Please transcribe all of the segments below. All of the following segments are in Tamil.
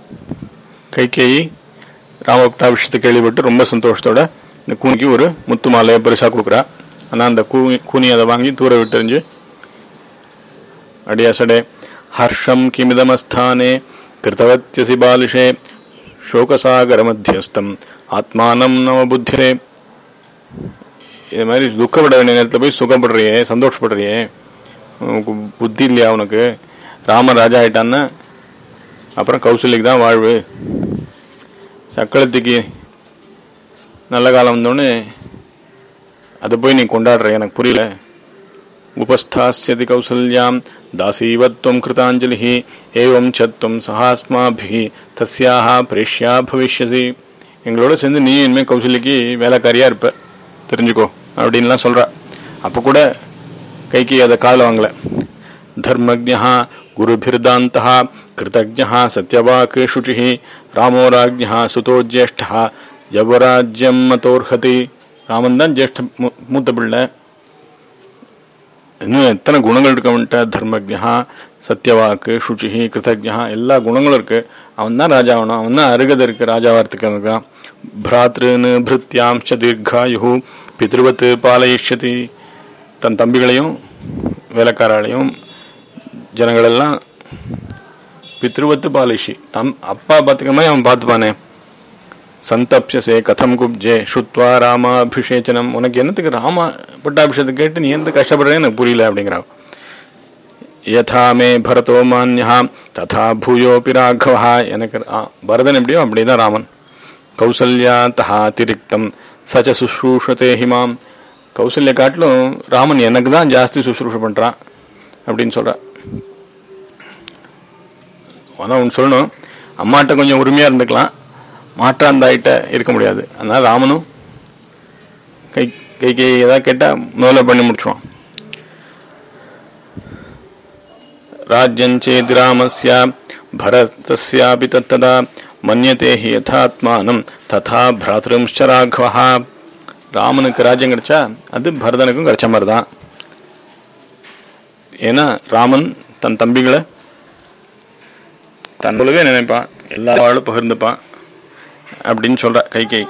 கைகேயி ராமபட்டாபிஷத்தை கேள்விப்பட்டு ரொம்ப சந்தோஷத்தோட இந்த கூனிக்கு ஒரு முத்து மாலையை பெருசாக கொடுக்குறா ஆனால் அந்த கூ கூனி அதை வாங்கி தூர விட்டெறிஞ்சு அடியாசடே ஹர்ஷம் கிமிதமஸ்தானே கிருத்தவத்தியசி பாலிஷே சோகசாகர மத்தியஸ்தம் ஆத்மானம் நவ புத்திரே இது மாதிரி துக்கப்பட வேண்டிய நேரத்தில் போய் சுகப்படுறியே சந்தோஷப்படுறியே உனக்கு புத்தி இல்லையா உனக்கு ராம ராஜா ஆயிட்டான்னா அப்புறம் கௌசல்யக்கு தான் வாழ்வு சக்களத்துக்கு நல்ல காலம் வந்தோடனே அதை போய் நீ கொண்டாடுற எனக்கு புரியல உபஸ்தாஸ்யதி கௌசல்யாம் தாசீவத்வம் கிருதாஞ்சலி ஏவம் சத்வம் சஹாஸ்மாபி தஸ்யாக பிரேஷ்யா பவிஷ்யசி எங்களோட சேர்ந்து நீ இனிமேல் கௌசல்யக்கு வேலைக்காரியா இருப்ப தெரிஞ்சுக்கோ அப்படின்லாம் சொல்றா அப்போ கூட கைக்கு அதை காதில் வாங்கல தர்மஜா குருபிர்தாந்தா கிருத்தஜா சத்யவாக் சுச்சி ராமோ ராஜ்யா சுதோ ஜேஷ்டா யவராஜ்யம் மதோர்ஹதி ராமன் தான் ஜேஷ்ட மூ- மூத்த பிள்ளை இன்னும் எத்தனை குணங்கள் இருக்கவன்ட்ட தர்மஜா சத்யவாக்கு சுச்சி கிருத்தஜா எல்லா குணங்களும் இருக்கு அவன் தான் ராஜா ஆகணும் அவன் தான் அருகதை இருக்கு ராஜாவார்த்துக்கு இருக்கான் பிராத்ருன்னு பிருத்யாம்ச தீர்காயு பித்ருவத்து பாலயிஷ்யதி தன் தம்பிகளையும் வேலைக்காராலையும் ஜனங்களெல்லாம் பித்ருவத்து பாலிஷி தம் அப்பா பார்த்துக்கிற மாதிரி அவன் பார்த்துப்பானே சந்தப்சசே கதம் குப்ஜே சுத்வா ராமாபிஷேச்சனம் உனக்கு என்னத்துக்கு ராம பட்டாபிஷேகத்தை கேட்டு நீ எந்த கஷ்டப்படுறேன்னு எனக்கு புரியல அப்படிங்கிறான் யதா மே பரதோ மான்யா ததா பூயோபி ராகவா எனக்கு ரா- பரதன் எப்படியோ அப்படிதான் ராமன் கௌசல்யா தஹா அதிரிக்தம் சச்ச சுஷ்ரூஷத்தே ஹிமாம் கௌசல்ய காட்டிலும் ராமன் எனக்கு தான் ஜாஸ்தி சுஷ்ரூஷ பண்றான் அப்படின்னு சொல்ற ஆனா ஒன்று சொல்லணும் அம்மாட்ட கொஞ்சம் உரிமையா இருந்துக்கலாம் மாற்றாந்தாயிட்ட இருக்க முடியாது அதனால ராமனும் கை கை கை ஏதாவது கேட்டா முதல்ல பண்ணி முடிச்சுவான் ராஜ்யஞ்சேதி ராமஸ்ய பரதஸ்யாபி தத்ததா மன்யதே ஹி யதாத்மானம் ததா பிராத்ரும்ச்ச ராഘவா ராமனுக்கு ராஜ்யம் கிடைச்சா அது பரதனுக்கும் கிடைச்ச மாதிரி தான் ஏன்னா ராமன் தன் தம்பிகளை தன் போலவே நினைப்பான் எல்லா வாழும் பகிர்ந்துப்பான் அப்படின்னு சொல்ற கைகை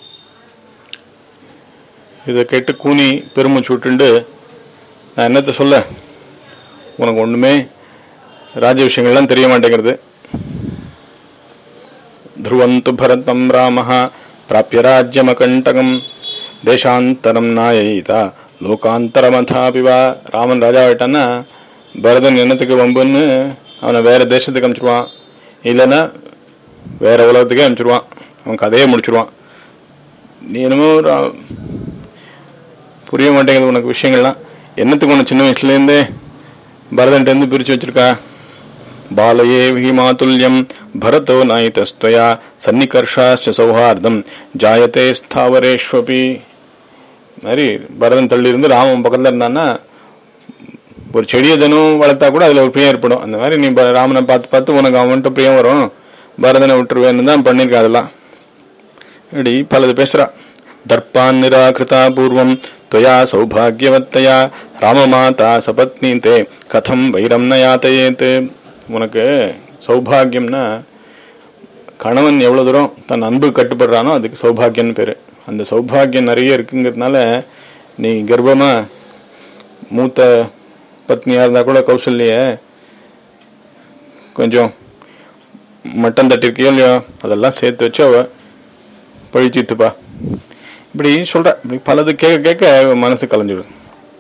இதை கேட்டு கூனி பெருமூச்சு விட்டுண்டு நான் என்னத்த சொல்ல உனக்கு ஒண்ணுமே ராஜ விஷயங்கள்லாம் தெரிய மாட்டேங்கிறது ध्रुवन्तु भरतं रामः प्राप्य राज्यमकण्टकम् தேசாந்தரம் நாயயிதா லோகாந்தரமதாபி வா ராமன் ராஜா ஆயிட்டான்னா பரதன் என்னத்துக்கு வம்புன்னு அவனை வேற தேசத்துக்கு அனுப்பிச்சிருவான் இல்லைன்னா வேற உலகத்துக்கே அனுப்பிச்சிருவான் அவன் கதையே முடிச்சிருவான் நீ என்னமோ ரா- புரிய மாட்டேங்குது உனக்கு விஷயங்கள்லாம் என்னத்துக்கு உனக்கு சின்ன வயசுலேருந்தே பரதன்ட்டேருந்து பிரித்து வச்சிருக்கா பாலயே மாதுல்யம் பரதோ நாயிதஸ்துவயா சன்னிகர்ஷாச்ச சௌஹார்தம் ஜாயத்தே ஸ்தாவரேஷ்வபி மாதிரி பரதன் தள்ளி இருந்து ராமன் பக்கத்துல இருந்தான்னா ஒரு செடியை தினம் வளர்த்தா கூட அதுல ஒரு பிரியம் ஏற்படும் அந்த மாதிரி நீ ப- ராமனை பார்த்து பார்த்து உனக்கு அவன்கிட்ட பிரியம் வரும் பரதனை விட்டுருவேன்னு தான் பண்ணிருக்க அதெல்லாம் இப்படி பலது பேசுறா தர்ப்பான் நிராகிருதா பூர்வம் துவயா சௌபாகியவத்தையா ராமமாதா சபத்னி தே கதம் வைரம் நயாத்தையேத்து உனக்கு சௌபாகியம்னா கணவன் எவ்வளவு தூரம் தன் அன்பு கட்டுப்படுறானோ அதுக்கு சௌபாகியம்னு பேரு அந்த சௌபாகியம் நிறைய இருக்குங்கிறதுனால நீ கர்ப்பமா மூத்த பத்னியா இருந்தா கூட கௌசல்ய கொஞ்சம் மட்டன் தட்டிருக்கியோ இல்லையோ அதெல்லாம் சேர்த்து வச்சு அவ பழிச்சிட்டுப்பா இப்படி சொல்ற இப்படி பலது கேட்க கேட்க மனசு கலைஞ்சிடும்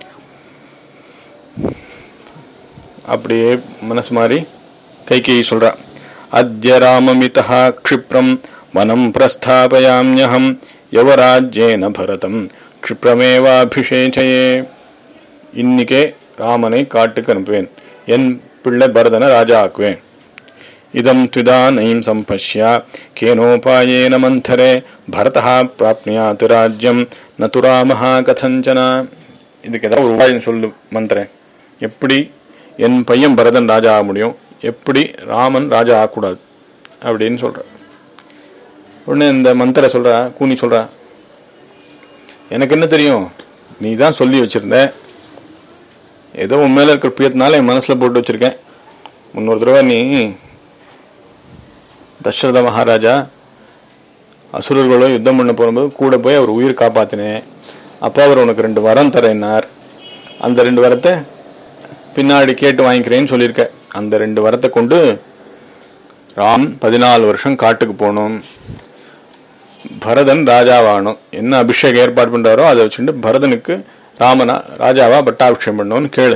அப்படியே மனசு மாறி கைகேயி சொல்றா அத்ய ராமமிதா க்ஷிப்ரம் வனம் பிரஸ்தாபயாம்யஹம் யவராஜ்யேன பரதம் க்ஷிப்ரமேவாபிஷேச்சயே இன்னிக்கே ராமனை காட்டுக்கு அனுப்புவேன் என் பிள்ளை பரதனை ராஜா ஆக்குவேன் இதம் த்விதானைம் சம்பஷ்ய கேனோபாயேன மந்தரே பரதா பிராப்னுயாத் ராஜ்யம் நது ராமஹ கதஞ்சன இதுக்கு ஏதாவது ஒரு உபாயம் சொல்லு மந்திரன் எப்படி என் பையன் பரதன் ராஜா ஆக முடியும் எப்படி ராமன் ராஜா ஆகக்கூடாது அப்படின்னு சொல்ற உடனே இந்த மந்திர சொல்ற கூனி சொல்ற எனக்கு என்ன தெரியும் நீ தான் சொல்லி வச்சிருந்த ஏதோ உன் மேல இருக்கிற பிரியத்தினால என் மனசுல போட்டு வச்சிருக்கேன் முன்னொரு தடவை நீ தசரத மகாராஜா அசுரர்களோட யுத்தம் பண்ண போகும்போது கூட போய் அவர் உயிர் காப்பாத்தினேன் அப்போ அவர் உனக்கு ரெண்டு வரம் தரேன்னார் அந்த ரெண்டு வரத்தை பின்னாடி கேட்டு வாங்கிக்கிறேன்னு சொல்லியிருக்க அந்த ரெண்டு வரத்தை கொண்டு ராம் பதினாலு வருஷம் காட்டுக்கு போகணும் பரதன் ராஜாவாகணும் என்ன அபிஷேகம் ஏற்பாடு பண்றாரோ அதை வச்சுட்டு பரதனுக்கு ராமனா ராஜாவா பட்டாபிஷேகம் பண்ணணும்னு கேளு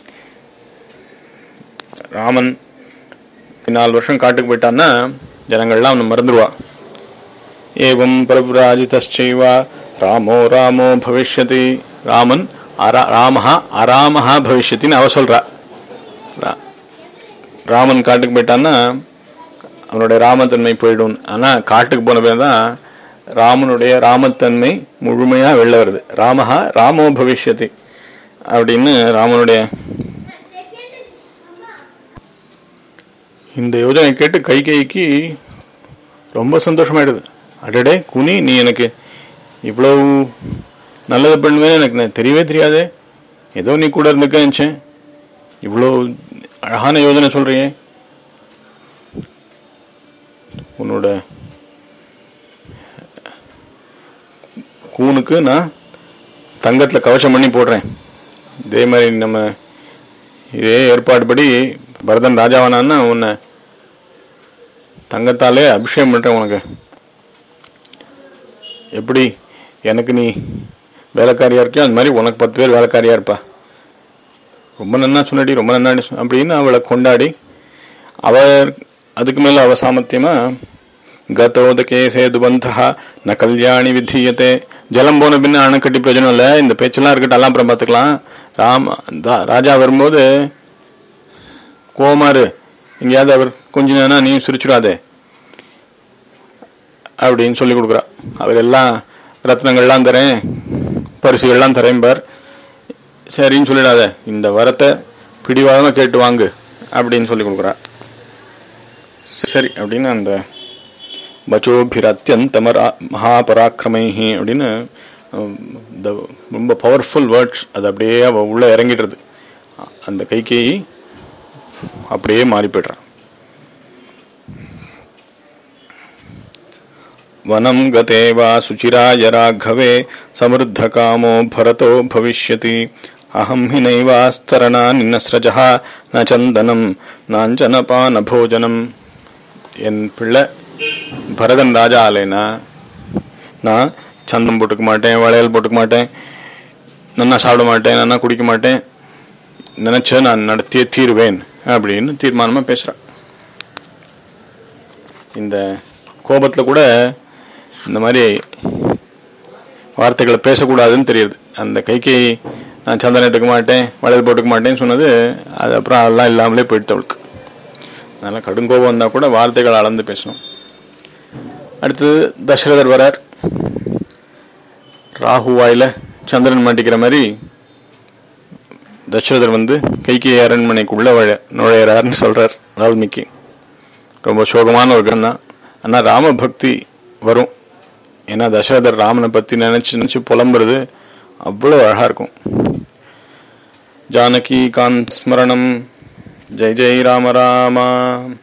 ராமன் நாலு வருஷம் காட்டுக்கு போயிட்டான்னா ஜனங்கள்லாம் அவனை மறந்துடுவா ஏவம் பிரபுராஜிதச்சைவா ராமோ ராமோ பவிஷ்யதி ராமன் அரா ராமஹா அராமஹா பவிஷ்யத்தின்னு அவ சொல்றா ரா- ராமன் காட்டுக்கு போயிட்டான்னா அவனுடைய ராமத்தன்மை போயிடும் ஆனா காட்டுக்கு போன பேர் தான் ராமனுடைய ராமத்தன்மை முழுமையா வெளில வருது ராமஹா ராமோ பவிஷ்யதி அப்படின்னு ராமனுடைய இந்த யோஜனை கேட்டு கைகைக்கு ரொம்ப சந்தோஷமாயிடுது அடடே குனி நீ எனக்கு இவ்வளவு நல்லது பண்ணுவேன்னு எனக்கு ந- தெரியவே தெரியாதே ஏதோ நீ கூட இருந்துக்க நினைச்சேன் இவ்வளோ அழகான யோஜனை சொல்றியே உன்னோட கூனுக்கு நான் தங்கத்துல கவசம் பண்ணி போடுறேன் இதே மாதிரி நம்ம இதே ஏற்பாடுபடி பரதன் ராஜாவானான்னா உன்னை தங்கத்தாலே அபிஷேகம் பண்றேன் உனக்கு எப்படி எனக்கு நீ வேலைக்காரியா இருக்கியோ அந்த மாதிரி உனக்கு பத்து பேர் வேலைக்காரியா இருப்பா ரொம்ப நன்னா சொன்னடி ரொம்ப நன்னா சொன்ன- அப்படின்னு அவளை கொண்டாடி அவர் அதுக்கு மேல அவ சாமர்த்தியமா கதோதகே சேதுபந்தா ந கல்யாணி விதீயத்தே ஜலம் போன பின்ன அணை கட்டி பிரயோஜனம் இல்லை இந்த பேச்செல்லாம் இருக்கட்டும் எல்லாம் அப்புறம் பார்த்துக்கலாம் ராம தா- ராஜா வரும்போது கோமாரு எங்கேயாவது அவர் கொஞ்ச நேரம் நீ சிரிச்சுடாதே அப்படின்னு சொல்லி கொடுக்குறா அவர் எல்லாம் ரத்னங்கள்லாம் தரேன் பரிசுகள்லாம் தரேன் பார் சரின்னு சொல்லிடாத இந்த வரத்தை பிடிவாதமா கேட்டு வாங்கு அப்படின்னு சொல்லி கொடுக்குறா சரி அப்படின்னு அந்த பச்சோபிரத்யந்த மகாபராக்கிரமைஹி அப்படின்னு உம், இந்த ரொம்ப பவர்ஃபுல் வேர்ட்ஸ் அது அப்படியே அவ உள்ள இறங்கிடுறது அந்த கைகேயி அப்படியே மாறி போய்ட்றான் वनं गते वा सुचिराय राघवे समृद्धकामो भरतो भविष्यति अहं हि नैवास्तरणानि न स्रजः न चन्दनं नाञ्जनपानभोजनम् என் பிள்ளை பரதன் ராஜா ஆலேனா நான் சந்தம் போட்டுக்க மாட்டேன் வளையல் போட்டுக்க மாட்டேன் நன்னா சாப்பிட மாட்டேன் நன்னா குடிக்க மாட்டேன் நினைச்ச நான் நடத்தியே தீருவேன் அப்படின்னு தீர்மானமா பேசுறான் இந்த கோபத்துல கூட இந்த மாதிரி வார்த்தைகளை பேசக்கூடாதுன்னு தெரியுது அந்த கைக்கு நான் சந்தனம் எடுக்க மாட்டேன் வளையல் போட்டுக்க மாட்டேன்னு சொன்னது அது அப்புறம் அதெல்லாம் இல்லாமலே போயிடுத்து அவளுக்கு அதனால கடுங்கோபம் வந்தா கூட வார்த்தைகள் அளந்து பேசணும் அடுத்தது தசரதர் வரார் ராகு வாயில சந்திரன் மாட்டிக்கிற மாதிரி தசரதர் வந்து கைகி அரண்மனைக்குள்ள வழ- நுழையிறாருன்னு சொல்றார் வால்மீகி ரொம்ப சோகமான ஒரு கணம் தான் ஆனா ராம பக்தி வரும் ஏன்னா தசரதர் ராமனை பத்தி நினைச்சு நினைச்சு புலம்புறது அவ்வளவு அழகா இருக்கும் ஜானகி காந்த் ஸ்மரணம் ஜெய் ஜெய் ராம ராமா